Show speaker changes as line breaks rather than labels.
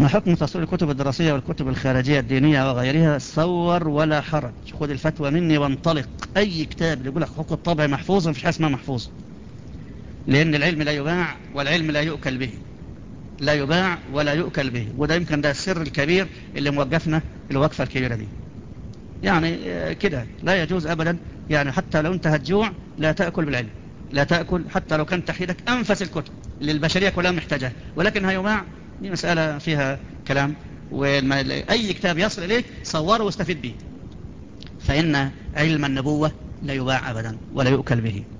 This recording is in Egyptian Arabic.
ما حكم تصوير الكتب الدراسية والكتب الخارجية الدينية وغيرها صور ولا حرج خذ الفتوى مني وانطلق أي كتاب اللي يقول لك حقوق الطبع محفوظ مفيش حاجة اسمها محفوظ لأن العلم لا يباع والعلم لا يؤكل به لا يباع ولا يؤكل به وده يمكن ده السر الكبير اللي موقفنا الوقفة الكبيرة دي يعني كده لا يجوز أبدا يعني حتى لو انت هتجوع لا تأكل بالعلم لا تأكل حتى لو كان تحت أنفس الكتب اللي البشرية كلها محتاجها ولكن هيباع دي مسألة فيها كلام وأي كتاب يصل إليك صوره واستفيد به فإن علم النبوة لا يباع أبدا ولا يؤكل به